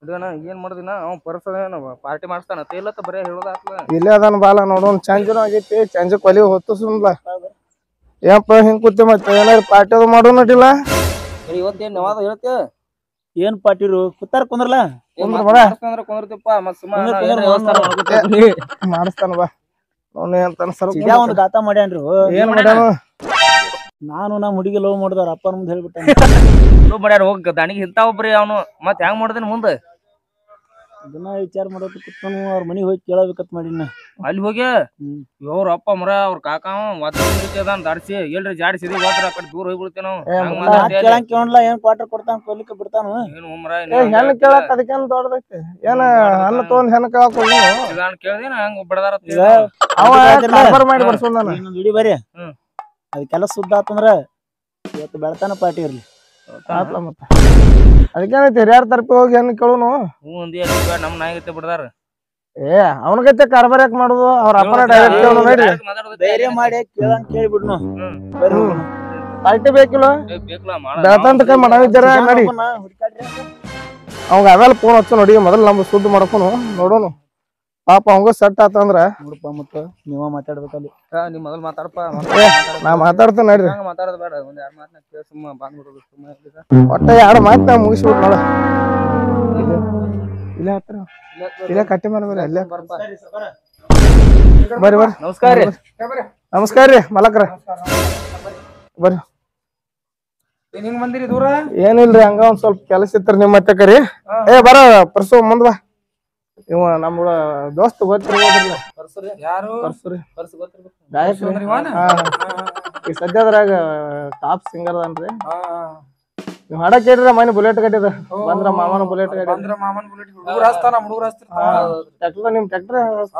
ಅದೇನ ಏನ್ ಮಾಡ್ದಿನ ಅವ್ ಪರ್ಸ ಪಾರ್ಟಿ ಮಾಡಿಸ್ತಾನ ತೇಲತ್ತ ಬರೇ ಹೇಳೋದಾತ್ಲ ಇಲ್ಲೇ ಅದಾನ ಬಾಲ ನೋಡೋನ್ ಚಂಜನು ಆಗೈತಿ ಚಂಜಕ್ ಒಲಿ ಹೊತ್ತು ಸುಮ್ಲ ಏನಪ್ಪ ಹಿಂಗ್ ಕೂತಿ ಮತ್ತೆ ಏನಾರ ಪಾರ್ಟಿ ಅದು ಮಾಡೋ ನಡಿಲ್ಲ ಇವತ್ತೇನ್ ನವಾದ ಹೇಳ್ತೇ ಏನ್ ಪಾಟಿರು ಕುತ್ತಾರ ಕುಂದ್ರಲ್ಲ ಕುಂದ್ರ ಬರ. ಅಂದ್ರೆ ಕುಂದ್ರತಿಪ್ಪ ಮತ್ ಸುಮ್ಮ ಕುಂದ್ರ, ನಾ ಏನ್ ಕುಂದ್ರ, ವ್ಯವಸ್ಥೆ ಕುಂದ್ರ. ಮಾಡ್ಕೊತೀವಿ. ಮಾಡಿಸ್ತಾನ ಬಾ ನೋಡ್ ಅಂತಾನ ಸರ್ ಇದ್ಯಾ ಒಂದ್ ಗಾತ ಮಾಡ್ಯಾನ್ರಿ ಏನ್ ಮಾಡ್ಯಾನ ನಾನು ನಮ್ ಹುಡುಗಿ ಲವ್ ಮಾಡಿದವ್ರ ಅಪ್ಪನ ಮುಂದೆ ಹೇಳ್ಬಿಟ್ಟ ಇದು ಮಾಡ್ಯಾರ ಹೋಗ್ ದಾಣಿಗೆ ಇಂತ ಒಬ್ರಿ ಅವನು ಮತ್ ಹೆಂಗ್ ಮಾಡ್ದಿನ ಮುಂದ ಅದನ್ನ ವಿಚಾರ ಮಾಡೋದು ಕೂತ್ಕೊಂಡು ಅವ್ರ ಮನಿಗ್ ಹೋಗಿ ಕೇಳಬೇಕತ್ ಮಾಡಿನ ಅಲ್ಲಿ ಹೋಗಿ ಹ್ಮ್. ಇವ್ರ ಅಪ್ಪ ಮರ ಅವ್ರ ಕಾಕ ಅದಾನ ದಾಡ್ಸಿ ಎಲ್ರಿ ಜಾಡ್ಸಿದಿ ಹೋದ್ರ ಆ ಕಡೆ ದೂರ ಹೋಗ್ಬಿಡ್ತೇವ್ ನಾವು ಏ, ಹಂಗ್ ಮತ್ತ ಮಾತಾಡ್ತಿ ಅಲ್ಲಿ. ಕೇಳಂಗ್ ಕೇಳಲ್ಲ ಏನ್ ಕ್ವಾರ್ಟರ್ ಕೊಡ್ತಾನ ಕೊಡ್ಲಿಕ್ಕೆ ಬಿಡ್ತಾನ ಏನು ಉಮ್ರ ಏ ಹೆಣ್ ಕೇಳಕ್ ಅದಕ್ಕೇನ್ ದೊಡ್ಡದೈತಿ ಏನ ಹಣ್ಣ ತಗೊಂಡ್ ಹೆಣ್ ಕೇಳಕ್ ಹೋಗಿ ಕೇಳ್ದೇನ ಹಂಗ ಬಡದಾರ ಈಗ ಅವ ಹೇಳ್ತಿರ್ಲ? ಕಾರ್ಬಾರ್ ಮಾಡಿ ಹಾ. ಬರ್ಸೋದಾನ ಇನ್ನೊಂದ್ ವಿಡಿ ಬರ್ರಿ ಹ್ಮ್. ಅದ್ ಕೆಲಸ ಸುದ್ದ ಆತಂದ್ರ ಇವತ್ತು ಬೆಳತಾನ ಪಾರ್ಟಿ ಇರ್ಲಿ ಆತ್ಲ ಮತ್ತ ಅದಕ್ಕೇನೈತಿ ಹಿರಿಯಾರ ತರಪಿ ಹೋಗಿ ಹೆಣ್ ಕೇಳುನು ಹ್ಞೂ ಅಂದಿ ನಮ್ ನಾಯಿಗತ್ತೆ ಬಿಡದಾರ ಏ ಅವನಗೈತೆ ಕಾರ್ಬಾರ್ ಯಾಕೆ ಮಾಡುದು ಅವ್ರ ಅಪ್ಪನ ಡೈರೆಕ್ಟ್ ಕೇಳು ನಡಿ ಧೈರ್ಯ ಮಾಡಿ ಕೇಳಂಗ್ ಕೇಳಿಬಿಡ್ನು ಹ್ಮ್. ಬರ್ರಿ ಹ್ಮ್. ಪಾರ್ಟಿ ಬೇಕಿಲ್ಲ ಬೇಕಲ್ಲ ಬೆಳತಂತ ಕೈ ಮಾಡವಿದ್ದಾರ ನಡಿ ಹೋಗೋಣ, ಹುಡ್ಕಾಡ್ರಿ. ಅವಾಗ ಅವೆಲ್ಲ ಫೋನ್ ಹಚ್ಚು ನೋಡಿ ಮೊದಲು ನಮ್ದು ಸುದ್ದಿ ಮಾಡ್ಕೊನು ನೋಡೋನು ಪಾಪ ಅವಂಗ ಸೆಟ್ ಆತಂದ್ರ ನೋಡಪ್ಪ ಮತ್ತ ನೀವ ಮಾತಾಡ್ಬೇಕಲ್ಲಿ ನೀ ಮೊದಲ್ ಮಾತಾಡಪ್ಪ ನಾ ಮಾತಾಡ್ತೇನೆ ನಡ್ರಿ ಹಂಗ ಮಾತಾಡೋದು ಬೇಡ ಒಂದ್ ಎರಡ್ ಮಾತನ್ನ ಕೇಳಿ ಸುಮ್ಮ ಬಂದ್ಬಿಡೋದು ಸುಮ್ಮ ಇಲ್ಲಿದ. ಒಟ್ಟ ಎರಡು ಮಾತು ನಾ ಮುಗಿಸ್ಬಿಟ್ಟು ನೋಡ ಇಲ್ಲೇ ಇಲ್ಲೇ ಹತ್ರ ಇಲ್ಲೇ ಕಟ್ಟಿ ಮೇಲೆ ಬರ್ರಿ ಅಲ್ಲೇ ಬರ್ಪ. ಬರ್ರಿ ಬರ್ರಿ ನಮಸ್ಕಾರ ರೀ ನಮಸ್ಕಾರ ರೀ ಮಲಕ್ರ ಬರ್ರಿ ಹಿಂಗ್ ಬಂದಿರಿ ದೂರ ಏನಿಲ್ರಿ ಹಂಗ ಒಂದ್ ಸ್ವಲ್ಪ ಕೆಲಸ ಇತ್ರಿ ನಿಮ್ಮ ಮತ್ತೆ ಕರಿ ಏ ಬರ ಪರ್ಸು ಮುಂದ್ ಬಾ ಇವ ನಮ್ಮ ದೋಸ್ತ್ ಗೊತ್ತಿರ್ಬೋದ್ರಲ್ಲ ಬರ್ಸ್ರಿ ಯಾರು ಪರ್ಸು ರೀ ಬರ್ಸ್ ಗೊತ್ತಿರ್ಬೇಕು ಗಾಯಕ ಅಂದ್ರೆ ಇವಾನ? ಹಾ ಈ ಸದ್ಯದ್ರಾಗ ಟಾಪ್ ಸಿಂಗರ್ ಅದಾನ್ರಿ ನೀವ್ ಹಾಡ ಕೇಳ್ರ ಮನೆ ಬುಲೆಟ್ ಕಟ್ಟಿದ ಬಂದ್ರ ಮಾಮನ ಬುಲೆಟ್ ಕಟ್ಟಿದ ಬಂದ್ರ ಮಾಮನ್ ಬುಲೆಟ್ ಹುಡುಗರು ಹಸ್ತಾನ ಹುಡುಗರು ಟ್ರ್ಯಾಕ್ಟರ್ ನಿಮ್ ಟ್ರ್ಯಾಕ್ಟರ್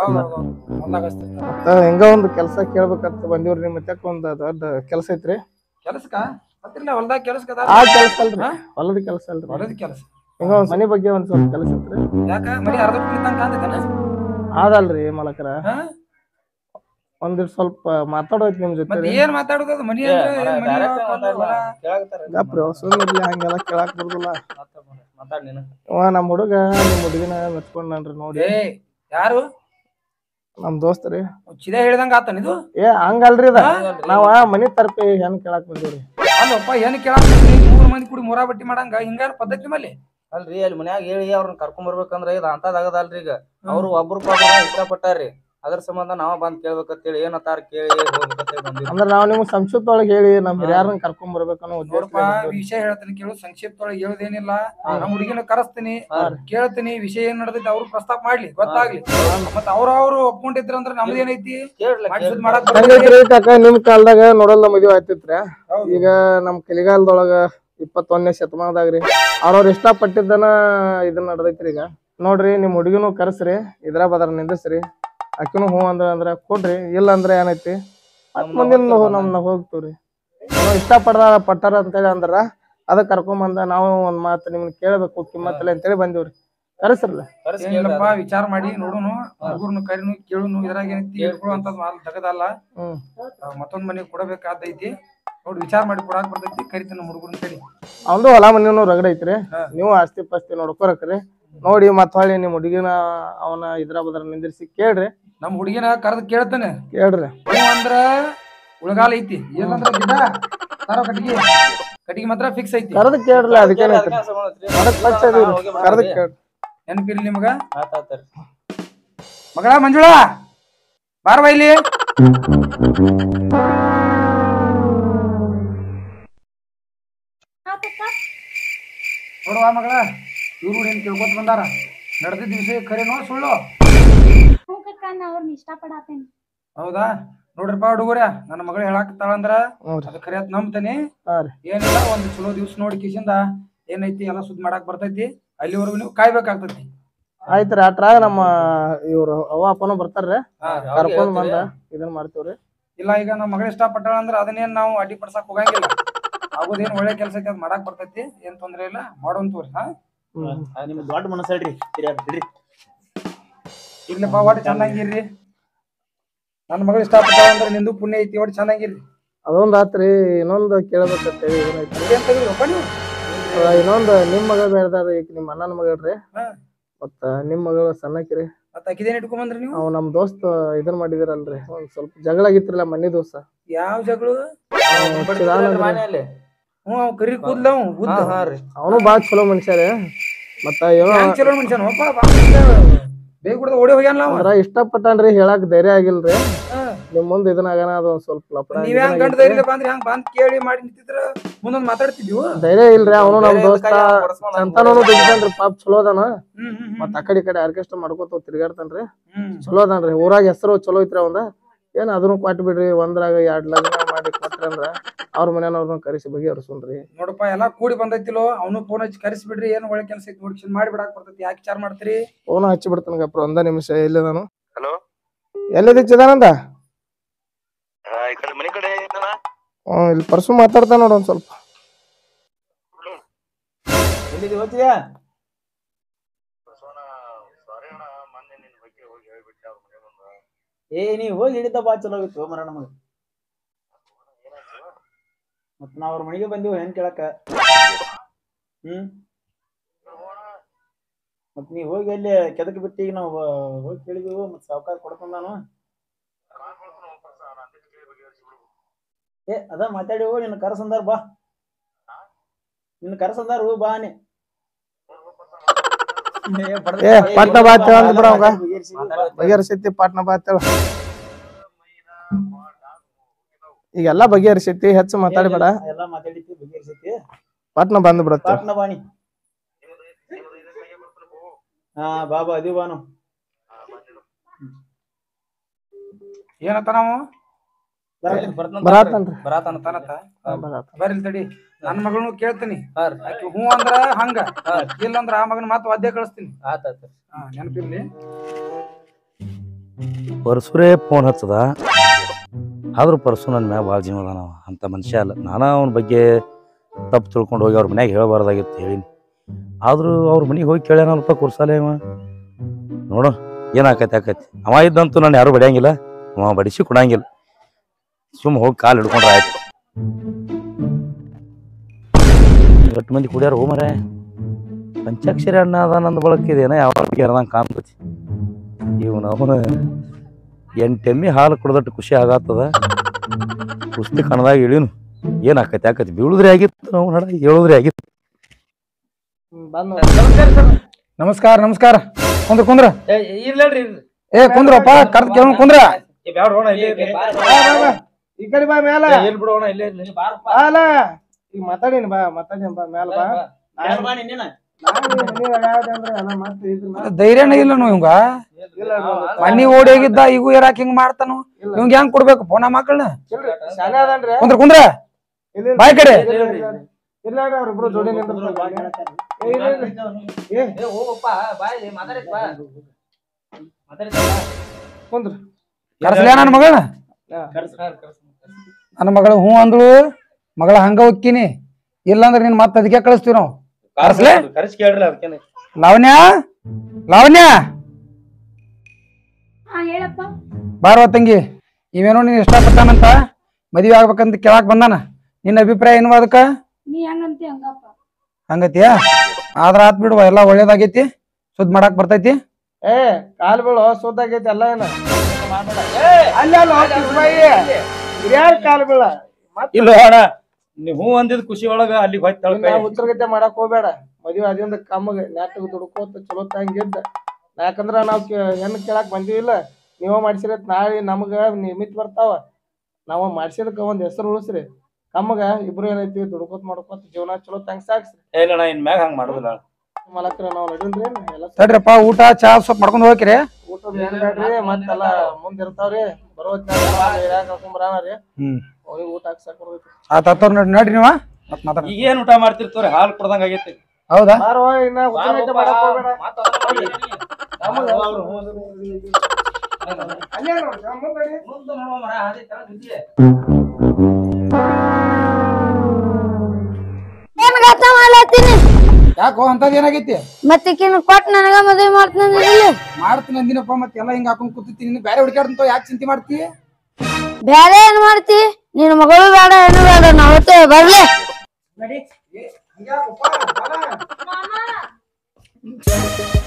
ಹಸ್ತಿರ್ತಾರ ಹೆಂಗ ಒಂದ್ ಕೆಲ್ಸ ಕೇಳ್ಬೇಕಂತ ಬಂದಿವ್ರಿ ನಿಮ್ ಮತ್ತೆಕ್ ಒಂದ್ ದೊಡ್ಡ ಕೆಲ್ಸ ಐತ್ರಿ ಕೆಲಸಕ್ಕ ಮತ್ತಿಲ್ಲ ಹೊಲ್ದಾಗ ಕೆಲಸಕ್ಕ ಆ ಕೆಲ್ಸ ಅಲ್ರಿ ಹೊಲದ ಕೆಲ್ಸ ಅಲ್ರಿ ಹೊಲದ ಕೆಲಸ ಹಿಂಗ ಒಂದ್ ಮನಿ ಬಗ್ಗೆ ಒಂದ್ ಸ್ವಲ್ಪ ಕೆಲ್ಸ ಐತ್ರಿ ಯಾಕ ಮನಿ ಅರ್ಧ ಕುಳಿತಂಗ ಕಾಣ್ತೈತನ ಆದಲ್ರಿ ಮಲಕರ ಹಾ? ಒಂದಿಟ್ ಸ್ವಲ್ಪ ಮಾತಾಡೋಯ್ತು ನಿಮ್ ಜೊತೆ ಮತ್ ಏನ್ ಮಾತಾಡುದು ಅದು ಮನಿ ಅಂದ್ರೆ ಏನ್ ಮನಿ ಹೊಲ, ಹೊಲ. ಗಪ್ರಿ ಸುಮ್ಮನೆ ಹಂಗೆಲ್ಲ ಕೇಳಾಕ್ ಬರುದಿಲ್ಲ ಮಾತಾಡ್ ನೀನು ಇವ ನಮ್ ಹುಡುಗ ನಿಮ್ ಹುಡುಗಿನ ಮೆಚ್ಕೊಂಡ್ರಿ ನೋಡಿ ಏ ಯಾರು ನಮ್ ದೋಸ್ತ್ ರೀ ಚಿದ ಹೇಳ್ದಂಗ ಆತನ ಇದು ಏ ಹಂಗಲ್ರಿ ಇದ ನಾವ ಮನಿ ತರ್ಪಿ ಹೆಣ್ ಕೇಳಾಕ್ ಬಂದಿವ್ರಿ ಅಲ್ಲಪ್ಪ ಏನ್ ಕೇಳಾಕ ಮೂರ್ ಮಂದಿ ಕೂಡಿ ಮುರಾ ಬಟ್ಟಿ ಮಾಡಂಗ ಹಿಂಗಾರ ಪದ್ಧತಿ ಮೇಲೆ ಅಲ್ರಿ ಅಲ್ಲಿ ಮನ್ಯಾಗ ಹೇಳಿ ಅವ್ರನ್ನ ಕರ್ಕೊಂಡ್ ಬರ್ಬೇಕಂದ್ರ ಇದು ಅಂತದಾಗದಲ್ರಿ ಈಗ ಅವ್ರು ಒಬ್ರು ಇಷ್ಟಪಟ್ಟಾರ್ರಿ ಅದ್ರ ಸಂಬಂಧ ನಾವ ಬಂದ್ ಕೇಳ್ಬೇಕಂತೇಳಿ ಏನತ್ತಾರ ಕೇಳಿ ಹೋಗ್ಬೇಕಂತೇಳಿ ಬಂದಿವಿ ಅಂದ್ರ ನಾವ್ ನಿಮ್ಗ್ ಸಂಕ್ಷಿಪ್ತೊಳಗ್ ಹೇಳಿ ನಮ್ ಹಿರಿಯಾರನ್ನ ಕರ್ಕೊಂಡ್ ಬರ್ಬೇಕನ್ನೋ ನೋಡಪ್ಪ ಉದ್ದೇಶ ವಿಷಯ ಹೇಳ್ತೀನಿ ಕೇಳು ಸಂಕ್ಷಿಪ್ತೊಳಗೆ ಹೇಳುದೇನಿಲ್ಲ ನಮ್ಮ ಹುಡುಗಿನ ಕರೆಸ್ತೀನಿ ಹಾ. ಕೇಳ್ತೀನಿ ವಿಷಯ ಏನ್ ನಡೆದೈತಿ ಅವ್ರು ಪ್ರಸ್ತಾಪ ಮಾಡ್ಲಿ ಗೊತ್ತಾಗ್ಲಿ ಮತ್ತ ಅವ್ರ ಅವ್ರು ಒಪ್ಕೊಂಡಿದ್ರ ಅಂದ್ರ ನಮ್ದು ಏನೈತಿ ಕೇಳ್ಲ ಮಾಡಿ ಸುದ್ದಿ ಮಾಡಕ್ ಬರ್ತೈತಿ. ಹೆಂಗೈತ್ರಿ ಕಾಕ ನಿಮ್ ಕಾಲದಾಗ ನೋಡಲ್ಲ ಮದ್ವೆ ಆಯ್ತಿತ್ರಿ ಹೌದು. ಈಗ ನಮ್ ಕಲಿಗಾಲದೊಳಗ ಇಪ್ಪತ್ತೊಂದನೇ ಶತಮಾನದಾಗ್ರಿ ಅವ್ರವ್ರ ಇಷ್ಟ ಪಟ್ಟಿದ್ದನ ಇದನ್ನ ನಡ್ದೈತ್ರಿ ಈಗ ನೋಡ್ರಿ ನಿಮ್ ಹುಡುಗಿನೂ ಕರ್ಸ್ರಿ ಇದ್ರ ಬದ್ರ ನಿಂದಿಸ್ರಿ ಅಕ್ಕಿನೂ ಹೂ ಅಂದ್ರ ಅಂದ್ರ ಕೊಡ್ರಿ ಇಲ್ಲ ಅಂದ್ರ ಏನೈತಿ ಮತ್ ಮುಂದಿನ ನಮ್ನ ಹೋಗ್ತೀವ್ರಿ ಏನೋ ಇಷ್ಟ ಪಡ್ದ ಪಟ್ಟಾರ ಅಂತೇಳಿ ಅಂದ್ರ ಅದಕ್ ಕರ್ಕೊಂಬಂದ ನಾವು ಒಂದ್ ಮಾತು ನಿಮ್ನ ಕೇಳ್ಬೇಕು ಕಿಮ್ಮತ್ತಲ್ಲ ಅಂತೇಳಿ ಬಂದಿವ್ರಿ ಕರೆಸ್ರಲ್ಲ ಏನಿಲ್ಲಪ್ಪ ವಿಚಾರ ಮಾಡಿ ನೋಡುನು ಹುಡುಗರ್ನು ಕರಿನು ಕೇಳುನು ಇದ್ರಾಗ ಏನೈತಿ ಹೇಳ್ಕೊಳ್ಳುವಂತದ್ ಮಾಲ್ ತಗದಲ್ಲ ಹ್ಮ್ ಆ, ಮತ್ತೊಂದ್ ಮನೆ ಕೊಡಬೇಕಾದೈತಿ ನೋಡಿ ವಿಚಾರ ಮಾಡಿ ಕೊಡಾಕ್ ಬರ್ತೈತಿ ಕರಿತೀನಿ ನಮ್ಮ ಹುಡುಗರ್ನ ಕರಿ ಅವಂದು ಹೊಲ ಮನಿನೂ ರಗಡ ಐತ್ರಿ ಹಾ. ನೀವು ಆಸ್ತಿ ಪಾಸ್ತಿ ನೋಡ್ಕೊರಕ್ರಿ ನೋಡಿ ಮತ್ ಹೊಳ್ಳಿ ನಿಮ್ ಹುಡುಗಿನ ಅವನ ಇದ್ರ ಬದ್ರ ನಿಂದಿರ್ಸಿ ಕೇಳ್ರಿ ನಮ್ಮ ಹುಡುಗಿನ ಕರೆದ್ ಕೇಳ್ತಾನೆ ಕೇಳ್ರಿ ಹ್ಞೂ ಅಂದ್ರ ಉಳಗಾಲ ಐತಿ ಇಲ್ಲಂದ್ರ ಗಿಡ ತರೋ ಕಟ್ಟಿಗೆ ಕಟ್ಟಿಗೆ ಮಾತ್ರ ಫಿಕ್ಸ್ ಐತಿ ಕರೆದ್ ಕೇಳ್ರಿ ಅದಕ್ಕೇನೈತ್ರಿ ಅದಕ್ ಪಕ್ಷ ಇದೀವ್ರಿ ಕರೆದ್ ಕೇಳ್ರಿ ನೆನಪಿರ್ಲಿ ನಿಮಗ ಮಗಳ ಮಂಜುಳಾ ಬಾರವಾ ಇಲ್ಲಿ ನೋಡುವ ಮಗಳ ಇವ್ರು ಏನ್ ಕೇಳ್ಕೊತ ಬಂದಾರ ನಡೆದಿದ್ದ ವಿಷಯ ಖರೇನೋ ಸುಳ್ಳು ಹ್ಞೂ ಕಕ್ಕ ನಾ ಅವ್ರನ್ನ ಇಷ್ಟಪಡಾತೇನಿ ಹೌದಾ ನೋಡ್ರಿಪ್ಪ ಹುಡುಗರ ನನ್ನ ಮಗಳು ಹೇಳಾಕತ್ತಾಳಂದ್ರ ಹ್ಞೂ ರೀ ಅದು ಖರೆ ಅಂತ ನಂಬ್ತೇನೆ ಹಾ ರೀ ಏನಿಲ್ಲ ಒಂದ್ ಚಲೋ ದಿವ್ಸ ನೋಡಿ ಕಿಶಿಂದ ಏನೈತಿ ಎಲ್ಲ ಸುದ್ದಿ ಮಾಡಾಕ್ ಬರ್ತೈತಿ ಅಲ್ಲಿವರೆಗೂ ನೀವು ಕಾಯ್ಬೇಕಾಗ್ತೈತಿ ಆಯ್ತ್ರಿ ಅಟ್ರಾಗ ನಮ್ಮ ಇವ್ರು ಅವ್ವ ಅಪ್ಪನೂ ಬರ್ತಾರ್ರಿ ಹಾ, ಕರ್ಕೊಂಡ್ ಬಂದ ಇದನ್ ಮಾಡ್ತೀವ್ರಿ ಇಲ್ಲ ಈಗ ನಮ್ಮ ಮಗಳು ಇಷ್ಟಪಟ್ಟಾಳ ಅಂದ್ರ ಅದನ್ನೇನ್ ನಾವು ಅಡ್ಡಿ ಪಡ್ಸಕ್ ಹೋಗಂಗಿಲ್ಲ ಆಗೋದೇನ್ ಒಳ್ಳೆ ಕೆಲಸ ಐತಿ ಅದ್ ಮಾಡಾಕ್ ಬರ್ತೈತಿ ಏನ್ ತೊಂದ್ರೆ ಇಲ್ಲ ಮಾಡೋಂತವ್ರಿ ಹಾ ಹ್ಮ್ ನಿಮ್ ದೊಡ್ಡ ಮನಸ್ಸು ಹೇಳ್ರಿ ಹಿರಿಯರ್ ಬಿಡ್ರಿ ಇರ್ಲಿಪ್ಪ ಒಟ್ಟು ಚೆನ್ನಾಗಿರ್ರಿ ನನ್ನ ಮಗಳು ಇಷ್ಟಪಟ್ಟಾಳ ಅಂದ್ರ ನಿಂದು ಪುಣ್ಯ ಐತಿ ಒಟ್ಟು ಚೆನ್ನಾಗಿರ್ರಿ ಅದೊಂದ್ ಆತ್ರಿ ಇನ್ನೊಂದ್ ಕೇಳ್ಬೇಕಂತೇಳಿ ಏನೈತಿ ಏನ್ ತೆಗಿದ್ರಪ್ಪ ನೀವು ಅದ ಇನ್ನೊಂದು ನಿಮ್ ಮಗ ಬೇಡ್ದಾರ ಈಗ ನಿಮ್ ಅಣ್ಣನ ಮಗಳ್ರಿ ಹಾ. ಮತ್ತ ನಿಮ್ ಮಗಳು ಸಣ್ಣಕಿರಿ ಮತ್ತ ಅಕಿದೇನ್ ಇಟ್ಕೊಂಬಂದ್ರಿ ನೀವು ಅವ್ ನಮ್ ದೋಸ್ತ್ ಇದನ್ ಮಾಡಿದಿರಲ್ರಿ ಒಂದ್ ಸ್ವಲ್ಪ ಜಗಳ ಆಗಿತ್ರಲ್ಲ ಮನಿ ದೋಸ್ತ ಯಾವ ಜಗಳು ಮನೆಯಲ್ಲಿ ಹ್ಞೂ ಅವ್ ಕರಿ ಕೂದ್ಲ ಅವ್ ಹಾ ಉದ್ದ ಹಾ ರೀ ಅವನು ಬಾಳ ಚಲೋ ಮನುಷ್ಯರೇ ಮತ್ತ ಏನೋ ಹ್ಯಾಂಗ್ ಚಲೋ ಮನುಷ್ಯನ ಒಪ್ಪ ಬೇಗ ಕುಡ್ದ ಓಡಿ ಹೋಗ್ಯಾನ ಅವ ಅಂದ್ರ ಇಷ್ಟಪಟ್ಟನ್ರಿ ಹೇಳಾಕ್ ಧೈರ್ಯ ಆಗಿಲ್ರಿ ಹಾ. ನಿಮ್ ಮುಂದ್ ಇದನ್ನ ಆಗನ ಅದ ಒಂದ್ ಸ್ವಲ್ಪ ಲಪಡ ನೀವ್ ಹೆಂಗ್ ಗಂಡ ಧೈರ್ಯ ಬಂದ್ರಿ ಹಂಗ್ ಬಂದ್ ಕೇಳಿ ಮಾಡಿ ನಿಂತಿದ್ರ ಮುಂದೊಂದ್ ಮಾತಾಡ್ತಿದ್ವು ಧೈರ್ಯ ಇಲ್ರಿ ಅವನು ನಮ್ ಬೇರೆ ದೋಸ್ತ ಎದಕ್ಕಾಗಿ ಅವ್ನ್ ಕೊಡ್ಸ್ಕೊಂಡ್ ಸಂತಾನನು ದುಡ್ತಾನ್ರಿ ಪಾಪ ಚಲೋ ಅದಾನ ಹ್ಮ್ ಹ್ಮ್ ಹ್ಮ್ ಮತ್ತ ಆ ಕಡೆ ಈ ಕಡೆ ಆರ್ಕೆಸ್ಟ್ರಾ ಮಾಡ್ಕೋತ ತಿರ್ಗಾಡ್ತಾನ್ರಿ ಹ್ಮ್ ಚಲೋ ಅದಾನ್ರಿ ಊರಾಗ ಹೆಸರು ಚಲೋ ಐತ್ರಿ ಅವಂದ ಏನ್ ಅದನ್ನು ಕೊಟ್ ಬಿಡ್ರಿ ಒಂದ್ರಾಗ ಎರಡ್ ಲಗ್ನ ಮಾಡಿ ಕೊಟ್ರಿ ಅಂದ್ರ ಅವ್ರ ಮನ್ಯಾನವ್ರನ್ನ ಕರೆಸಿ ಬಗೆಹರಿಸುನ್ರಿ ನೋಡಪ್ಪ ಎಲ್ಲಾ ಕೂಡಿ ಬಂದೈತಿಲೋ ಅವನು ಫೋನ್ ಹಚ್ಚಿ ಕರೆಸಿ ಏನು ಒಳ್ಳೆ ಕೆಲಸ ಐತಿ ನೋಡಿ ಮಾಡಿ ಬಿಡಾಕ್ ಬರ್ತೈತಿ ಯಾಕೆ ವಿಚಾರ ಮಾಡ್ತೀರಿ ಫೋನ್ ಹಚ್ಚಿ ಬಿಡ್ತಾನ ಗಪ್ರ ಒಂದ ನಿಮಿಷ ಎಲ್ಲಿದಾನು ಹಲೋ ಎಲ್ಲಿದಿ ಚಿದಾನಂದ ಈ ಕಡೆ ಮನೆ ಕಡೆ ಇದ್ದಾನ ಹ್ಮ್ ಇಲ್ಲಿ ಪರ್ಸು ಮಾತಾಡ್ತಾನ ನೋಡ ಒಂದ್ ಸ್ವಲ್ಪ ಎಲ್ಲಿದೆ ಹೋಗ್ತಿದ್ಯಾ ಸಾರಿ ಅಣ್ಣ ಮೊನ್ನೆ ನಿನ್ ಬಗ್ಗೆ ಹೋಗಿ ಹೇಳ್ಬಿಟ್ಟೆ ಅವ್ರ ಮನೆ ಮುಂದ ಏ ನೀ ಹೋಗಿ ಹಿಡಿದ ಬಾ ಚಲೋ ಆಗಿತ್ತು ಮರ ನಮಗ ಮತ್ ನಾವ್ ಅವ್ರ ಮನೆಗೆ ಬಂದಿವ್ ಹೆಣ್ ಕೇಳಕ ಹ್ಮ್ ಮತ್ ನೀ ಹೋಗಿ ಅಲ್ಲಿ ಕೆದಕ್ ಬಿಟ್ಟಿ ಈಗ ನಾವು ಹೋಗಿ ಕೇಳಿದ್ವು ಮತ್ ಸಾವ್ಕಾರ ಕೊಡ್ಕೊಂಡ್ ನಾನು ಏ ಅದ ಮಾತಾಡಿ ಹೋಗಿ ನಿನ್ನ ಕರಸಂದಾರ ಬಾ ನಿನ್ನ ಕರಸಂದಾರ ಬಾ ನೀ ಏ ಪಾಟ್ನ ಬಾ ಅಂತ ಹೇಳಂದ್ ಬಿಡ ಅವಂಗ ಬಗೆಹರಿಸೈತಿ ಪಾಟ್ನ ಬಾ ಅಂತ ಹೇಳ ಈಗೆಲ್ಲಾ ಬಗೆಹರಿಸೈತಿ ಹೆಚ್ಚು ಮಾತಾಡ್ಬೇಡ ಎಲ್ಲ ಮಾತಾಡಿತಿ ಬಗೆಹರಿಸೈತಿ ಪಾಟ್ನ ಬಂದ್ ಬಿಡತ್ತ ಪಾಟ್ನ ಬಾಣಿ ಹಾ ಬಾಬಾ ಅದಿ ಬಾನು ಏನಂತ ನಾವು ಬರಾತನ್ರಿ ಬರಾತನ ತನತ ಹಾ, ಬರಾತ. ಬರ್ಲಿ ತಡಿ ನನ್ನ ಮಗಳನು ಕೇಳ್ತೀನಿ ಹಾ ರೀ ಆಕಿ ಹ್ಞೂ ಅಂದ್ರ ಹಂಗ ಇಲ್ಲ ಅಂದ್ರ ಆ ಮಗನ ಮಾತು ವಾದ್ಯ ಕಳಿಸ್ತೀನಿ ಆತ್ ಆತ್ ಹಾ ನೆನಪಿರ್ಲಿ ಪರಸುರೇ ಫೋನ್ ಹಚ್ಚದ ಆದ್ರೂ ಪರಸು ನನ್ನ ಮ್ಯಾಗ ಭಾಳ ಜೀವ ಅದಾನ ಅವ ಅಂಥ ಮನುಷ್ಯ ಅಲ್ಲ ನಾನು ಅವನ ಬಗ್ಗೆ ತಪ್ಪು ತಿಳ್ಕೊಂಡು ಹೋಗಿ ಅವ್ರ ಮನ್ಯಾಗ ಹೇಳಬಾರ್ದಾಗಿತ್ತು ಹೇಳಿನಿ ಆದ್ರೂ ಅವ್ರ ಮನೆಗೆ ಹೋಗಿ ಕೇಳ್ಯಾನಲ್ಪ ಕುರ್ಸಾಲೆ ಅವ ನೋಡು ಏನಾಕೈತಿ ಆಕೈತಿ ಅವ ಇದ್ದಂತೂ ನಾನು ಯಾರು ಬಡಿಯಂಗಿಲ್ಲ ಅವ ಬಡಿಸಿ ಕೊಡಂಗಿಲ್ಲ ಸುಮ್ಮ ಹೋಗಿ ಕಾಲು ಹಿಡ್ಕೊಂಡ್ರೆ ಆಯ್ತು ಎಷ್ಟು ಮಂದಿ ಕುಡಿಯಾರ ಹೋ ಮರೆ ಪಂಚಾಕ್ಷರಿ ಅಣ್ಣ ಅದಾನಂದ ಬಳಕ ಇದೇನ ಯಾವ ಅರ್ದಂಗೆ ಕಾಣ್ತೈತಿ ಇವನು ಅವನ ಎಂಟೆಮ್ಮಿ ಹಾಲು ಕುಡ್ದಟ್ಟು ಖುಷಿ ಆಗತ್ತದ ಕುಸ್ತಿ ಕಣದಾಗ ಇಳಿನು ಏನ್ ಆಕತಿ ಆಕತಿ ಬೀಳುದ್ರಿ ಆಗಿತ್ತು ನಾವು ನಡ ಹೇಳುದ್ರಿ ಆಗಿತ್ತು ಹ್ಮ್, ಬಂದ್ ನೋಡ್. ನಮಸ್ಕಾರ ನಮಸ್ಕಾರ ಕುಂದ್ರ ಕುಂದ್ರ ಇರ್ಲೇಳ್ರಿ ಇರ್ಲಿ. ಏ ಕುಂದ್ರಪ್ಪ ಕರ್ದ್ ಕೇಳೋಣ ಕುಂದ್ರ ಏ ಬ್ಯಾಡ್ರಿ ಅಣ್ಣ, ಇಲ್ಲೇ ಇರ್ಲಿ. ಬಾ, ಬಾ, ಬಾ. ಈ ಕಡೆ ಬಾ ಮ್ಯಾಲ ಏ, ಇರ್ಲಿ ಬಿಡು ಅಣ್ಣ, ಇಲ್ಲೇ ಇರ್ಲಿ. ಅಲ್ಲ ಈಗ ಮಾತಾಡೀನಿ ಬಾ ಮಾತಾಡೀನಿ ಬಾ ಮ್ಯಾಲ ಬಾ ನಾನು ಬಾಣಿ ನೀನ ನಾನು ಮನೆಯಾಗ ಯಾವ್ದ್ ಅಂದ್ರೆ ಎಲ್ಲ ಮತ್ತೆ ಇದನ್ನ ಧೈರ್ಯನೇ ಇಲ್ಲ ನಾವು ಇವಂಗ ಇಲ್ಲ ನೋಡು. ಮನಿ ಓಡಿ ಹೋಗಿದ್ದ ಈಗ ಇರಾಕ್ ಹಿಂಗ್ ಮಾಡ್ತಾನು ಇಲ್ಲ. ಇವಂಗ ಹೆಂಗ್ ಕೊಡ್ಬೇಕು ಪೋನ ಮಕ್ಕಳನ್ನ ಇಲ್ರಿ, ಶಾಲೆ ಅದನ್ರಿ ಕುಂದ್ರ ಕುಂದ್ರ ಇಲ್ಲ, ಇಲ್ಲ. ಬಾಯ್ ಕಡೆ. ಇಲ್ಲ, ಇಲ್ಲ, ಇಲ್ಲ. ಇಲ್ಲ ರೀ, ಅವ್ರಿಬ್ರು ಜೋಡಿ ನಿಂತಿರ್ತಾರೆ. ಏ, ಇಲ್ಲ, ಇಲ್ಲ. ಏ, ಏ, ಹೋಗಪ್ಪ, ಬಾಯ್, ಮಾತಾಡಕ್ ಬಾ. ಮಾತಾಡಕ್ ಬಾ. ಕುಂದ್ರು. ಕರ್ಸಲ ನನ್ನ ಮಗಳನ್ನ ಹಾ. ನನ್ನ ಮಗಳು ಹ್ಞೂ ಅಂದ್ಳು ಮಗಳ ಹಂಗ ಹೋಗ್ತೀನಿ ಇಲ್ಲಾಂದ್ರೆ ನೀನ್ ಮತ್ತೆ ಅದಕ್ಕೆ ಕಳಿಸ್ತೀವಿ ನಾವು ಕರ್ಸ್ಲೆ? ಕರ್ಸ್ ಕೇಳ್ರಿ ಅದಕ್ಕೇನೆ ಲಾವಣ್ಯ ಲಾವಣ್ಯ ಹಾ ಹೇಳಪ್ಪ ಬಾರವ ತಂಗಿ ಇವೇನೋ ನೀನ್ ಇಷ್ಟಪಟ್ಟಾನಂತ ಮದ್ವೆ ಆಗ್ಬೇಕಂತ ಕೇಳಾಕ್ ಬಂದಾನ ನಿನ್ನ ಅಭಿಪ್ರಾಯ ಏನು ಅದಕ್ಕ ನೀ ಹೆಂಗಂತಿ ಹಂಗಪ್ಪ ಹಂಗತಿಯ ಆದ್ರ ಆತ್ ಬಿಡುವ ಎಲ್ಲ ಒಳ್ಳೇದಾಗೈತಿ ಸುದ್ ಮಾಡಾಕ್ ಬರ್ತೈತಿ ಏ ಕಾಲ್ ಬೀಳು ಸುದ್ದಾಗೈತಿ ಎಲ್ಲ ಏನ ಅಲ್ಲ ಅಲ್ಲ ಕಿಸ್ಬಾಯಿ ಹಿರಿಯಾರ್ ಕಾಲ್ ಬೀಳ ಇಲ್ಲ ಅಣ್ಣ ನೀವು ಹೂ ಅಂದಿದ್ ಖುಷಿ ಒಳಗ ಅಲ್ಲಿಗೆ ಹೋಯ್ತು ನಾ ಹುಚ್ಚರ್ಗತೆ ಮಾಡಕ್ ಹೋಗ್ಬೇಡ ಮದ್ವೆ ಅದಿಂದ ಕಮ್ಮಗ ನೆಟ್ಟಗ್ ದುಡ್ಕೋತ ಚಲೋ ತಂಗಿದ್ದ ಯಾಕಂದ್ರ ನಾವ್ ಕೇ- ಹೆಣ್ಣು ಕೇಳಾಕ್ ಬಂದಿವಿಲ್ಲ ನೀವ ಮಾಡ್ಸಿರ ನಾಳೆ ನಮಗ ನಿಮಿತ್ ಬರ್ತಾವ ನಾವ ಮಾಡ್ಸಿದಕ್ಕ ಒಂದ್ ಹೆಸರು ಉಳಿಸ್ರಿ ಕಮ್ಮಗ ಇಬ್ರು ಏನೈತಿ ದುಡ್ಕೋತ ಮಾಡ್ಕೋತ ಜೀವನ ಚಲೋ ತಂಗ್ ಸಾಕ್ಸ್ರಿ ಇಲ್ಲ ಇನ್ ಮ್ಯಾಗ ಹಂಗ ಮಾಡುದಿಲ್ಲ ಮಲಕ್ರ ನಾವ್ ನಡೀನ್ರಿ ಎಲ್ಲ ತಡ್ರಪ್ಪ ಊಟ ಚಾ ಸ್ವಲ್ಪ ಮಾಡ್ಕೊಂಡು ಹೋಗ್ರಿ ಊಟದ ಏನ್ ಬೇಡ್ರಿ ಮತ್ತೆಲ್ಲ ಮುಂದ್ ಇರ್ತಾವ್ರಿ ಬರೋತ್ ಕರ್ಕೊಂಬರಾನ ಹ್ಮ್. ಅವ್ರಿಗೆ ಊಟ ಹಾಕ್ಸಕ್ ಬರ್ತೈತಿ ಆತ ಆತವ್ರ ನೋಡ್ರಿ ನೋಡ್ರಿ ನೀವ ಮತ್ ಮಾತಾಡ ಈಗ ಏನ್ ಊಟ ಮಾಡ್ತಿರ್ತವ್ರಿ ಹಾಲು ಕುಡ್ದಂಗ ಆಗೈತಿ ಹೌದಾ ಬಾರೋ ಇನ್ನ ಹುಚ್ಚರಗತೆ ಮಾಡಕ್ ಹೋಗ್ಬೇಡ ಕಮ್ಮಗ ಅಲ್ಲೇ ನೋಡ್ರಿ ಮುಂದ್ ನಡಿ. ಏನ್ ಗತ ಮಾಡ್ಲತ್ತೀನಿ ಯಾಕೋ ಅಂತದ್ ಏನಾಗೈತಿ ಮತ್ತಿಕಿನ ಕೊಟ್ ನನಗ ಮದ್ವೆ ಮಾಡ್ತೀನಿ ಇಲ್ಲಿ ಮಾಡ್ತೀನಿ ಅಂದಿನಪ್ಪ ಮತ್ತೆ ಎಲ್ಲ ಹಿಂಗ ಹಾಕೊಂಡ್ ಕೂತಿರ್ತೀನಿ ನೀನು ಬೇರೆ ಹುಡುಕಾಡ್ತಂತ ಯಾಕೆ ಚಿಂತೆ ಮಾಡ್ತಿ ಬ್ಯಾರೆ ಏನ್ ಮಾಡ್ತಿ ನಿನ್ ಮಗಳು ಬೇಡ ಏನು ಬೇಡ ನಾವತ್ತೆ ಬರ್ಲಿ ಹಿಂಗ್ಯಾಕಪ್ಪ ಬಾಲ?